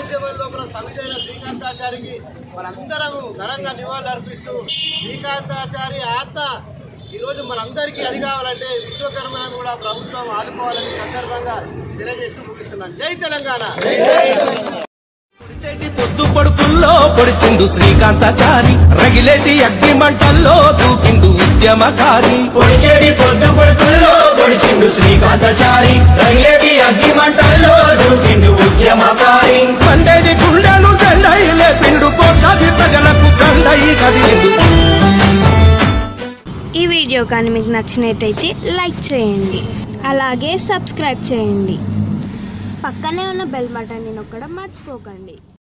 ఉద్యమం లోపల సమిధైన శ్రీకాంతాచారికి మనందరము ఘనంగా నివాళులు అర్పిస్తూ శ్రీకాంతాచారి ఆత్మ ఈరోజు మనందరికీ అది కావాలంటే విశ్వకర్మను కూడా ప్రభుత్వం ఆదుకోవాలని సందర్భంగా తెలియజేస్తూ ముగిస్తున్నాను జై తెలంగాణ చెడి పొద్దు పొడుపుల్లో పొడిచిండు శ్రీకాంతాచారి రగిలేటి అగ్ని మంటల్లో దూకిండు ఉద్యమకారి పొడిచేడి పొద్దు పొడుతుల్లో పొడిచిండు శ్రీకాంతచారి రగిలేటి అగ్గి మంటల్లో దూకిండు ఉద్యమకారి మండేడి గుండెను జెండై లేపిండు కోట్లాది ప్రజలకు గండై కదిలిండు ఈ వీడియో కానీ మీకు నచ్చినట్టయితే లైక్ చేయండి అలాగే సబ్స్క్రైబ్ చేయండి పక్కనే ఉన్న బెల్ బటన్ని నొక్కడం మర్చిపోకండి